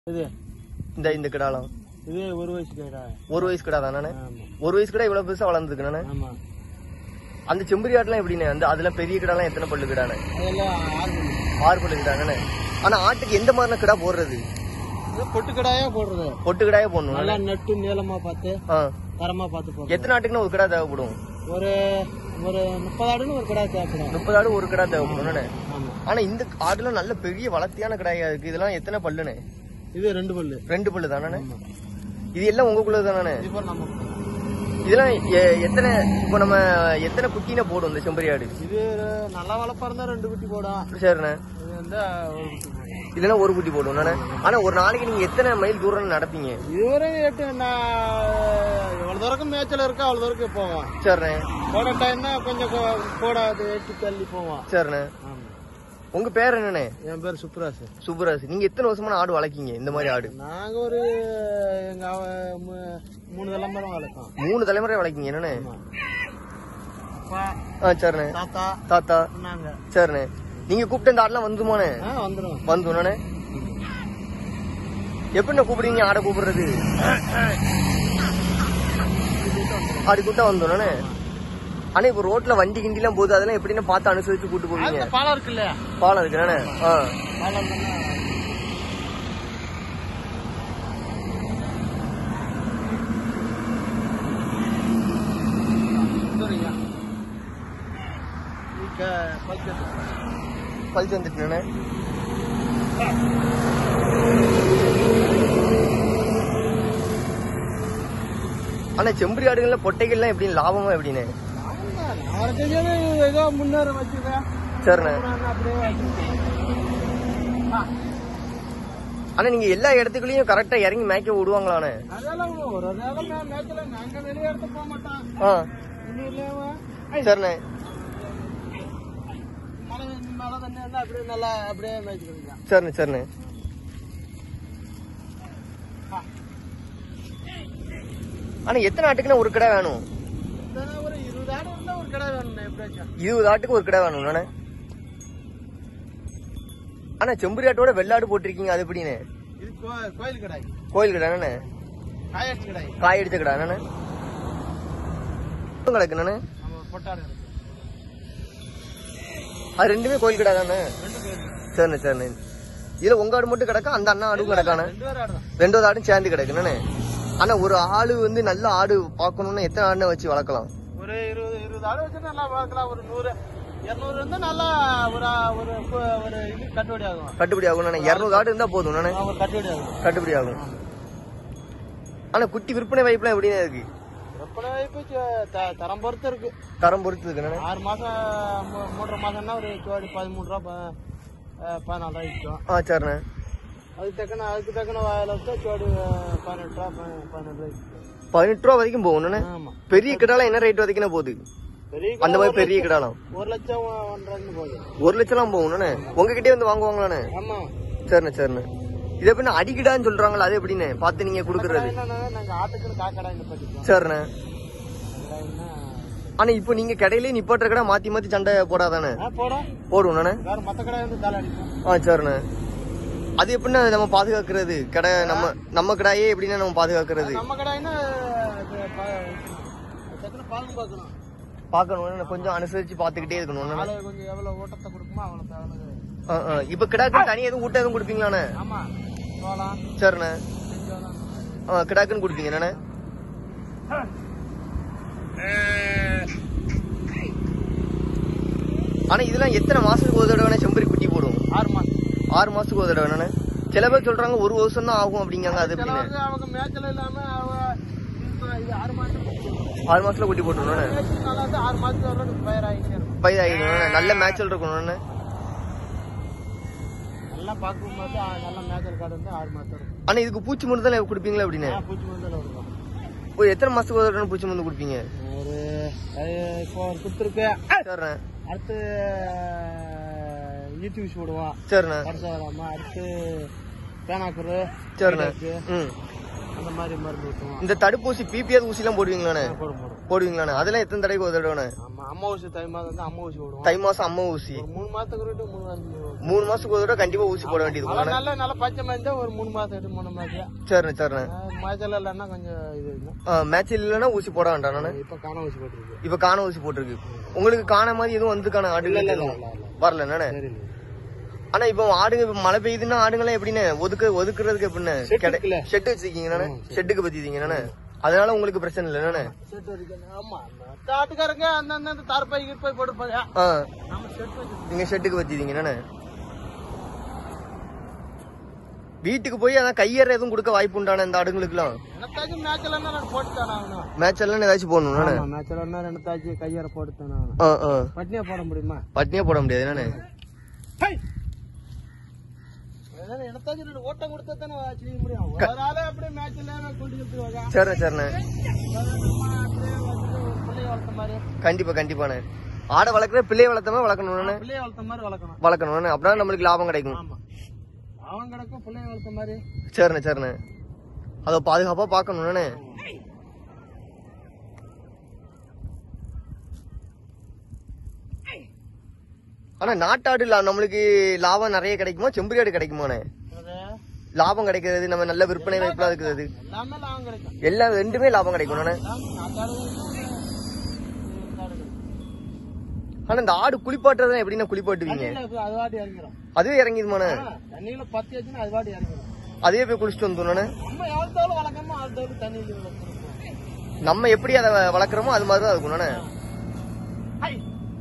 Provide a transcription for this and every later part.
இது இந்த இந்த கிடாலாம் இது ஒரு வயசு கேடா ஒரு வயசு கிடா தானே ஆமா ஒரு வயசு கிடா இவ்வளவு பெருசா வளர்ந்துருக்கு நானே ஆமா அந்த செம்பரி ஆட்டுலாம் எப்படிண்ணே அந்த அதுல பெரிய கிடாலாம் எத்தனை பல்லு கிடானே அதெல்லாம் ஆறு மணி ஆறு பல்லு கிடானே ஆனா ஆட்டுக்கு எந்த மாதிரின கிடா போடுறது இது பொட்டு கடாயா போடுறது பொட்டு கிடாயே போடணும் நல்லா நட்டு நீளமா பார்த்து ஆ. தரமா பார்த்து போடுறது எத்தனை ஆட்டுக்குன்னு ஒரு கிடா தேவைப்படும் ஒரு ஒரு முப்பது ஆடுன்னு ஒரு கடா தேவைப்படும் முப்பது ஆடு ஒரு கிடா தேவைப்படும் ஆமா ஆனா இந்த ஆடுலாம் நல்ல பெரிய வளர்த்தியான கிடாயா இருக்கு இதெல்லாம் எத்தனை பல்லுண்ணே இது ரெண்டு பல்லு ரெண்டு பல்லு தானே ஆமா இது எல்லாம் உங்களுக்குள்ள தானே இது பாரு நம்ம இதெல்லாம் எ- எத்தனை இப்போ நம்ம எத்தனை குட்டின போடும் இந்த செம்பரி ஆடு இது நல்லா வளர்ப்பா இருந்தா ரெண்டு குட்டி போடும் சரிண்ணே இது வந்து ஒரு குட்டி போடும் இதெல்லாம் ஒரு குட்டி போடும் நானே ஆனா ஒரு நாளைக்கு நீங்க எத்தனை மைல் தூரம் நடப்பீங்க இதுவரை எட்டு நான் எவ்வளவு தூரம் மேய்ச்சல் இருக்கோ அவ்வளவு தூரம் போவோம் சரிண்ணே போட டைம்னா கொஞ்சம் கொ- போடாது எட்டு தள்ளி போவோம் சரிண்ணே ஆமா உங்க பேர் என்னண்ணே என் பேர் சுப்ராஸ் சுப்பராஜ் நீங்க எத்தனை வருஷமான ஆடு வளர்க்கீங்க இந்த மாதிரி ஆடு நாங்க ஒரு எங்க அவ- மூ- மூணு தலைமுறை வளர்க்கோம் மூணு தலைமுறை வளர்க்கீங்க என்னண்ணே ஆமா. அப்பா ஆ சரிண்ணே தாத்தா தாத்தா நாங்க சரிண்ணே நீங்க கூப்பிட்ட இந்த ஆடுலாம் வந்துமாண்ணே ஆ வந்துடும் வந்துண்ணே எப்படிண்ணே கூப்பிடுறீங்க ஆடை கூப்பிடுறது ஆடு கூட்டா வந்துண்ணே ஆனா இப்ப ரோட்ல வண்டி கிண்டிலாம் போகுது அதெல்லாம் எப்படின்னு பார்த்து அனுசரிச்சு கூட்டு போவீங்க அந்த பாலம் இருக்கு இல்லையா பாலம் இருக்குண்ணே ஆ பாலம் தானே சரிங்க. ಈಗ ಪಲ್ಸರ್ பழிச்சு வந்துட்டுண்ணே ஆனா செம்பரி ஆடுகள்ல பொட்டைகள்லாம் எப்படி லாபமா எப்படின்னு நான் தெரியாது ஏதோ முன்னேற வச்சிருக்கேன் சரிண்ணே நான் அப்படியே வச்சிருக்கேன். ஆ, ஆனா நீங்க எல்லா இடத்துக்குள்ளயும் கரெக்டா இறங்கி மேய்க்க விடுவாங்களாண்ணே அதெல்லாம் ஒரு நேரம் மே- மேய்ச்சல நாங்க வெளியே எடுத்து போக மாட்டோம் ஆ இன்னிலேயே சரிண்ணே மழை மழை தண்ணி வந்து அப்படியே நல்லா அப்படியே மேய்ச்சிருக்கீங்க சரிண்ணே சரிண்ணே ஆனா எத்தனை ஆட்டுக்குன்னா ஒரு கடை வேணும் ஒரு இருபது ஆடு இருந்தா ஒரு கடை வேணும் எப்படியாச்சும் இருபது ஆட்டுக்கு ஒரு கடை வேணும் நானே ஆனா செம்பரி ஆட்டோட வெள்ளாடு போட்டிருக்கீங்க அது எப்படின்னு இது கோ- கோயில் கடை கோயில் கடை என்னண்ணே காயாட்சி கடை காய் அடிச்ச கடை என்னண்ணே கிடக்கு நானே நம்ம பொட்டாடு இருக்கு அது ரெண்டுமே கோயில் கடை தானே ரெண்டு பேர் சரிண்ணே சரிண்ணே இதுல உங்க ஆடு மட்டும் கிடக்கா அந்த அண்ணா ஆடும் கிடக்கானே ரெண்டு பேர் ஆடு தான் ரெண்டாவது ஆடும் சேர்ந்து கிடக்குண்ணே ஆனா ஒரு ஆளு வந்து நல்ல ஆடு பார்க்கணும்னா எத்தனை ஆடுனை வச்சு வளர்க்கலாம் ஒரு இருபது இருபது ஆடு வச்சு நல்லா பார்க்கலாம் ஒரு நூறு இருநூறு இருந்தா நல்லா ஒரு ஒரு கு- ஒரு இது கட்டுப்படி ஆகும் கட்டுப்படி ஆகும் இருநூறு ஆடு இருந்தா போதும் நானே ஒரு கட்டுப்படி ஆகும் கட்டுப்படி ஆகும் ஆனா குட்டி விற்பனை வாய்ப்புலாம் எப்படிண்ணே இருக்கு விற்பனை வாய்ப்பு ச- த- தரம் பொறுத்து இருக்கு தரம் பொறுத்து இருக்குண்ணே ஆறு மாசம் மூ- மூன்றரை மாசம்னா ஒரு ஜோடி பதிமூணு ரூபா ப- அஹ் பதினாலு ரூபாய் விற்கும் ஆ சரிண்ணே அதுக்கு தக்கன அதுக்கு தக்கன வாயில வச்சா ஜோடி அஹ், பதினெட்டு ரூபா ப- பதினெட்டு ரூபாய் பதினெட்டு ரூபா வரைக்கும் போகணுண்ணே ஆமா பெரிய கிடாலாம் என்ன ரேட் வரைக்கும் போகுது பெரிய அந்த மாதிரி பெரிய கிடாலாம் ஒரு லட்சம் ஒன்றரை போகுது ஒரு லட்சம்லாம் போகணுண்ணே உங்ககிட்டயே வந்து வாங்குவாங்களாண்ணே ஆமா சரிண்ணே சரிண்ணே இது எப்படின்னா அடிக்கிடான்னு சொல்றாங்களா அது எப்படிண்ணே பார்த்து நீங்க கொடுக்கறது என்னன்னா நாங்க ஆட்டுக்குன்னு காக்கடா இந்த பட்டிப்போம் சரிண்ணே ஆனா இப்போ நீங்க கடையிலே நிப்பாட்டுற கடை மாத்தி மாத்தி சண்டை போடாதானே போடும் போடுவோண்ணே வேற மத்த கடை வந்து கால அடிப்போம் ஆ சரிண்ணே அது எப்படின்னா நம்ம பாதுகாக்கிறது கடை நம்ம நம்ம கடையே எப்படின்னா நம்ம பாதுகாக்கிறது நம்ம கடைன்னா டக்குனு பாலும் பார்க்கணும் பார்க்கணும் கொஞ்சம் அனுசரிச்சு பார்த்துக்கிட்டே இருக்கணும் ஆளு கொஞ்சம் எவ்வளவு ஓட்டத்தை கொடுக்குமோ அவ்வளவு தேவை இப்ப கிடாக்கு தனியா எதுவும் ஊட்ட எதுவும் கொடுப்பீங்களாண்ணே ஆமா சோளம் சரிண்ணே செஞ்சோளம் ஆ, கிடாக்குன்னு கொடுப்பீங்க என்னண்ணே ஆனா இதெல்லாம் எத்தனை மாசத்துக்கு ஒரு தடவை செம்பரி குட்டி போடும் ஆறு மாசம் ஆறு மாசத்துக்கு ஒரு தடவை என்னண்ணே சில பேர் சொல்றாங்க ஒரு வருஷம் தான் ஆகும் அப்படிங்காங்க அது சில எப்படின்னு வந்து அவங்க மேய்ச்சல் இல்லாம அவ இப்ப இது ஆறு மாசம் ஆறு மாசத்துல குட்டி போட்டுருண்ணே மேய்ச்சல் நல்லா இருந்து ஆறு மாசத்துல வர பயிர் ஆகிட்டே இருக்கும் பயிர் ஆகிடும் நல்ல மேட்சல் இருக்கணும்ண்ணே நல்லா பார்க்கும்போது ஆ, நல்ல மேய்ச்சல் காடு வந்து ஆறு மாசம் இருக்கும் ஆனா இதுக்கு பூச்சி மருந்து தான் கொடுப்பீங்களா அப்படின்னு ஆ, பூச்சி மருந்துல இருக்கும் ஒரு எத்தனை மாசத்துக்கு ஒரு தடவை பூச்சி மருந்து கொடுப்பீங்க ஒரு அஹ், இப்போ ஒரு குத்துருக்கு சரிண்ணே அடுத்து யூடியூப் யூஸ் போடுவோம் சரிண்ணே வருஷம் வராம அடுத்து பேனாக்குரு சரிண்ணே இருக்கு. ம் அந்த மாதிரி மருந்து ஊற்றுவோம் இந்த தடுப்பூசி பிபிஆர் ஊசிலாம் போடுவீங்களாண்ணே போடும் போடும் போடுவீங்களாண்ணே அதெல்லாம் எத்தனை தடவைக்கு ஒரு தடவைண்ணே ஆமா அம்மா ஊசி தை மாதம் வந்து அம்மா ஊசி விடுவோம் தை மாசம் அம்மா ஊசி ஒரு மூணு மாசத்துக்கு விட்டு மூணு மாதம் மூணு மாசத்துக்கு ஒரு தடவை கண்டிப்பா ஊசி போட வேண்டியது மழை இருக்கும்ண்ணே. நல்ல நல்ல பச்சை மஞ்சள் ஒரு மூணு மாசம் எட்டு மூணு மாசம் சரிண்ணே சரிண்ணே மஞ்சள் இல்லைன்னா கொஞ்சம் இது இருக்கும் மேட்ச் இல்லைன்னா ஊசி போட வேண்டாம் நானு இப்ப காண வச்சு போட்டுருக்கு இப்ப காண ஊசி போட்டிருக்கு உங்களுக்கு காண மாதிரி எதுவும் வந்துக்கான ஆடுகள் எதுவும் வரல என்னண்ணே சரி ஆனா இப்போ ஆடுங்க இப்ப மழை பெய்யுதுன்னா ஆடுங்களாம் எப்படின்னு ஒதுக்க ஒதுக்குறதுக்கு எப்படின்னு Shed இருக்குல்ல? ஷெட் வச்சிருக்கீங்க ஷெட்டுக்கு பத்திட்டீங்க அதனால உங்களுக்கு பிரச்சனை இல்லை என்னண்ணே செட் வரைக்கும் ஆமா மத்த ஆட்டுக்காரங்க அந்தந்த தார்பாய் கீர்பாய் போட்டுப்பாங்க ஆ நம்ம செட் வச்சு நீங்க ஷெட்டுக்கு பத்திட்டீங்க என்னண்ணே வீட்டுக்கு போய் அதான் கையற எதுவும் கொடுக்க வாய்ப்பு உண்டான இந்த ஆடுங்களுக்குலாம் எனக்காச்சும் மேட்ச்ல நான் போட்டுத்தானே ஆகணும் மேட்ச் எல்லாம் ஏதாச்சும் போடணும் என்னண்ணே? ஆமா மேட்ச்ல ரெண்டாச்சும் கையார போட்டுத்தானே ஆகணும் ஆ ஆ பட்னியா போட முடியுமா பட்னியே போட முடியாது என்னண்ணே ஹை! அதாவது எனக்காச்சும் ரெண்டு ஓட்டம் கொடுத்தா தானே செய்ய முடியும் ஒரு ஆளே அப்படியே மேட்ச்ல கொண்டு வாங்க சரிண்ணே சரிண்ணே அப்படியே வந்து ஒரு பிள்ளைய வளர்த்த மாதிரி கண்டிப்பா கண்டிப்பாண்ணே ஆடை வளர்க்குற பிள்ளைய வளர்த்தமா வளர்க்கணும்னு பிள்ளைய வளர்த்த மாதிரி வளர்க்கணும் வளர்க்கணும்னு அப்படின்னா நம்மளுக்கு லாபம் கிடைக்கும் ஆமா அவன் கிடக்கும் பிள்ளைய வளர்த்த மாதிரி சரிண்ணே சரிண்ணே அதை பாதுகாப்பா பார்க்கணும்னே ஆனா நாட்டாடு லா- நம்மளுக்கு லாபம் நிறைய கிடைக்குமா செம்பரியாடு கிடைக்குமாண்ணே அது லாபம் கிடைக்கிறது நம்ம நல்ல விற்பனை வாய்ப்புலாம் இருக்குது எல்லாமே லாபம் கிடைக்கும் எல்லாம் ரெண்டுமே லாபம் கிடைக்கும்ண்ணே லாபம் நாட்டாடு கிடைக்கும், நாட்டாடு கிடைக்கும். ஆனா இந்த ஆடு குளிப்பாட்டுறதுலாம் எப்படின்னா குளிப்பாட்டுவீங்க தண்ணியில போய் அது வாட்டி இறங்கிடும் அதுவே இறங்கிதுமாண்ணே ஆ, தண்ணியில பத்தி வச்சுன்னா அது வாட்டி இறங்கிடும் அதே போய் குளிச்சுட்டு வந்துடணும்ண்ணே நம்ம எவ்வளவு தோல் வளர்க்கமோ அது தோல் தண்ணியில வளர்த்துருப்போம் நம்ம எப்படி அதை வ- வளர்க்குறோமோ அது மாதிரி தான் இருக்கும்ண்ணே ஹை!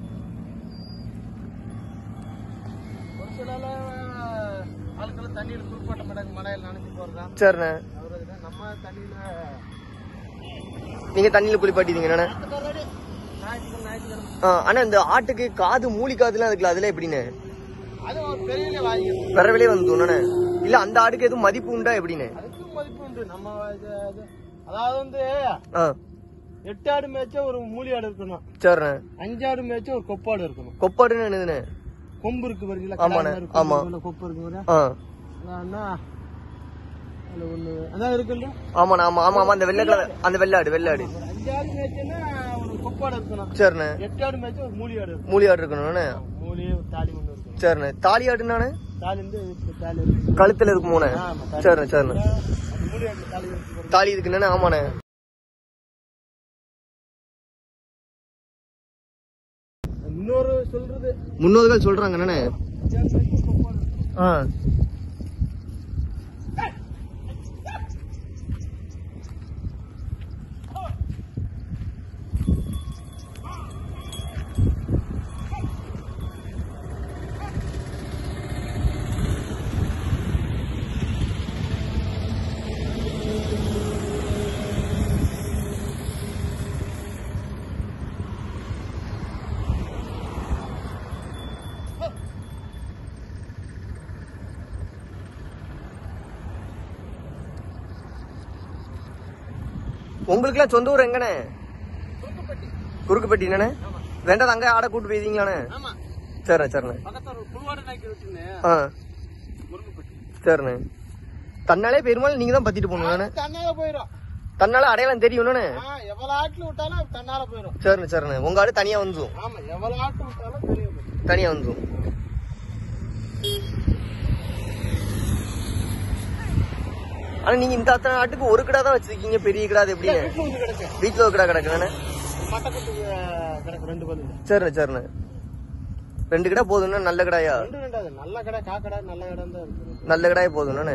ஒரு சில ஆட்கள் தண்ணியில குளிப்பாட்ட மாட்டாங்க மழையில நனைஞ்சு போறதான் சரிண்ணே அவருக்கு நம்ம தண்ணியில நீங்க தண்ணியில குளிப்பாட்டிட்டீங்கண்ணே ஞாயிற்றுக்கிழமை ஞாயிற்றுக்கிழமை ஆ, ஆனா இந்த ஆட்டுக்கு காது மூலி காதுலாம் இருக்குல்ல அதுல எப்படின்னு அது ஒரு பெரிய வாங்கிடும் பிறவிலே வந்து தோணுனே இல்ல அந்த ஆடுக்கு எதுவும் மதிப்பு உண்டா எப்படின்னு அதுக்கும் மதிப்பு உண்டு நம்ம இது- இது- அதாவது வந்து ஆ எட்டு ஆடு மேய்ச்சா ஒரு மூலி ஆடு இருக்கணும் சரிண்ணே அஞ்சு ஆடு மேய்ச்சா ஒரு கொப்பாடு இருக்கணும் கொப்பாடுன்னு என்னதுண்ணே கொம்பு இருக்கு பாருங்களா ஆமாண்ணே, கிடாய் மாதிரி ஆமா. கொம்பு மேல கொம்பு இருக்கு பாரு. ஆ அதான்னா, அதுல ஒண்ணு அதான் இருக்குல்ல ஆமாண்ணா ஆமா ஆமா ஆமா அந்த வெள்ளை கலர் அந்த வெள்ளாடு வெள்ளாடு ஒரு அஞ்சு ஆடு மேய்ச்சா ஒரு கொப்பாடு இருக்கணும் சரிண்ணே எட்டு ஆடு மேய்ச்சா ஒரு மூலி ஆடு இருக்கணும் மூலி ஆடு இருக்கணும்ண்ணே மூலி ஒரு தாலி ஒண்ணு இருக்கணும் சரிண்ணே தாலி ஆடுனானே தாலி வந்து இப்படி தாலி இருக்கு கழுத்துல இருக்குமோண்ணே ஆமா, தாலி. சரிண்ணே சரிண்ணே அது மூலி ஆடு தாலி இருக்கு பாருங்க. தாலி இருக்குன்னு ஆமாண்ணே இன்னொரு சொல்றது முன்னோர்கள் சொல்றாங்க என்னண்ணே அஞ்சு ஆடு மேய்ச்சா கொப்பாடு இருக்கணும். ஆ உங்களுக்குலாம் சொந்த ஊர் எங்கண்ணே தூக்குப்பட்டி. குறுக்குப்பட்டி என்னண்ணே ஆமா ரெண்டாவது அங்கே ஆடை கூட்டு போயிருந்தீங்களாண்ணே ஆமா சரிண்ணே சரிண்ணே பக்கத்துல ஒரு புல்வாடு நாய்க்கு வச்சுன்னு ஆ முருங்கப்பட்டி சரிண்ணே தன்னாலே பெருமாள் நீங்க தான் பத்திட்டு போகணும்ண்ணே தன்னால போயிடும் தன்னால அடையாளம் தெரியும்ண்ணே ஆ, எவ்வளவு ஆட்டுல விட்டாலும் தன்னால போயிடும் சரிண்ணே சரிண்ணே உங்க ஆடு தனியா வந்துடும் ஆமா எவ்வளவு ஆட்டு விட்டாலும் வெளியே போயிடும் தனியா வந்துடும் ஆனா நீங்க இந்த அத்தனை ஆட்டுக்கு ஒரு கிடா தான் வச்சிருக்கீங்க பெரிய கிடா அது எப்படின்னு வீட்டுல வந்து கிடக்கு வீட்டுல ஒரு கிடா கிடக்குண்ணே மட்டக்கட்டு கிடக்கு ரெண்டு பல்லு சரிண்ணே சரிண்ணே ரெண்டு கிடா போதும்ண்ணே நல்ல கிடாயா ரெண்டு ரெண்டாவது நல்ல கடை காக்கடை நல்ல கடை தான் இருக்கு நல்ல கிடாயே போதும்ண்ணே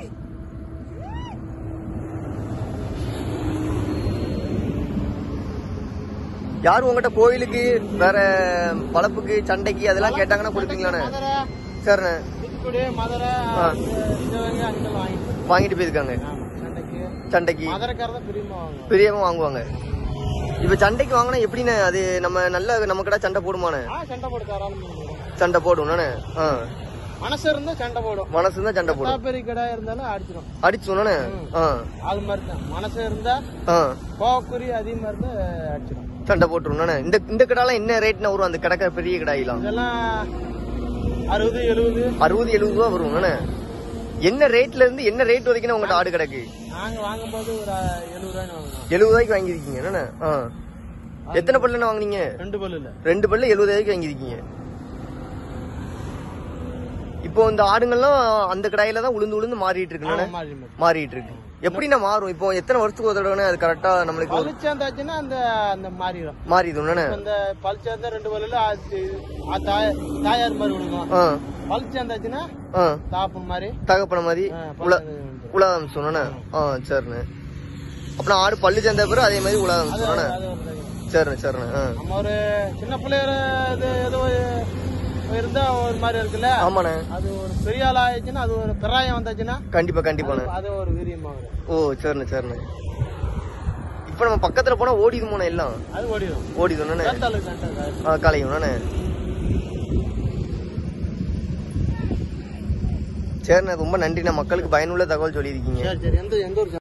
யாரும் உங்ககிட்ட கோயிலுக்கு வேற வளப்புக்கு சண்டைக்கு அதெல்லாம் கேட்டாங்கன்னா கொடுப்பீங்களாண்ணே மதுரை சரிண்ணே தூத்துக்குடி மதுரை ஆ. இந்த வரைக்கும் அடிக்கல் வாங்கிட்டு வாங்கிட்டு போயிருக்காங்க ஆமா சண்டைக்கு சண்டைக்கு மதுரைக்காரதான் பிரியமா வாங்குவோம் பெரியவங்க வாங்குவாங்க இப்ப சண்டைக்கு வாங்கினா எப்படிண்ணே அது நம்ம நல்ல நம்ம கடை சண்டை போடுமாண்ணே ஆ சண்டை போட்டு தாராளம் சண்டை போடும்ண்ணே ஆ மனசு இருந்தா சண்டை போடும் மனசு தான் சண்டை போடும் எத்தனை பெரிய கடை இருந்தாலும் அடிச்சிடும் அடிச்சோண்ணே ஆ அது மாதிரி தான் மனசு இருந்தா ஆ கோவக்குறி அதிகமா இருந்தா அடிச்சிடும் சண்டை போட்டுருண்ணே இந்த இந்த கடாலாம் என்ன ரேட்னா வரும் அந்த கிடக்கிற பெரிய கடாயெல்லாம் இதெல்லாம் அறுபது எழுபது அறுபது எழுபது ரூபா வரும்ண்ணே என்ன ரேட்ல இருந்து என்ன ரேட் வரைக்கும் உங்கள்ட்ட ஆடு கிடக்கு நாங்க வாங்கும்போது ஒரு எழுபது ரூபாய் வாங்கினோம் எழுபது ரூபாய்க்கு வாங்கியிருக்கீங்க என்னண்ணே ஆ எத்தனை பல்லுண்ணே வாங்குனீங்க ரெண்டு பல்லு இல்ல ரெண்டு பல்லு எழுபது ரூபாய்க்கு வாங்கியிருக்கீங்க இப்போ இந்த ஆடுங்கள்லாம் அந்த கடாயில தான் உளுந்து உளுந்து மாறிட்டு இருக்குண்ணே ஆமா, மாறி மாறி. மாறிட்டு இருக்கு எப்படிண்ணா மாறும் இப்போ எத்தனை வருஷத்துக்கு ஒரு தடவை அது கரெக்டா நம்மளுக்கு ஒரு பளிச்சாந்தாச்சுன்னா அந்த அந்த மாறிடும் மாறிடும்ண்ணே அந்த பளிச்சாந்தா ரெண்டு வலையில அது அது தாய- தாயார் மாதிரி விழுகும் ஆ பளிச்சாந்தாச்சுன்னா ஆ தாப்பு மாதிரி தகப்பன மாதிரி ஆ, உல பளிச்சாந்து வந்துரும். உலாதம் சொன்னே ஆ சரிண்ணே அப்புறம் ஆடு பல்லு சேர்ந்த பிறகு அதே மாதிரி உலாதம் அது சொன்னே அது ஒரு தகவல். சரிண்ணே சரிண்ணே ஆ நம்ம ஒரு சின்ன பிள்ளையர் இது ஏதோ ஒரு- இருந்தா ஒரு மாதிரி இருக்குல்ல ஆமாண்ணே அது ஒரு பெரிய ஆள் ஆயிடுச்சுன்னா அது ஒரு பெராயம் வந்தாச்சுன்னா கண்டிப்பா கண்டிப்பாண்ணே அது ஒரு வீரியமா வரும் ஓ சரிண்ணே சரிண்ணே இப்போ நம்ம பக்கத்துல போனா ஓடிடுமோண்ணே எல்லாம் அது ஓடிடும் ஓடிடும்ண்ணே கண்டாலு ஆ கலையும்ண்ணே சரிண்ணே ரொம்ப நன்றிண்ணே மக்களுக்கு பயனுள்ள தகவல் சொல்லியிருக்கீங்க சரி சரி எந்த எந்த ஒரு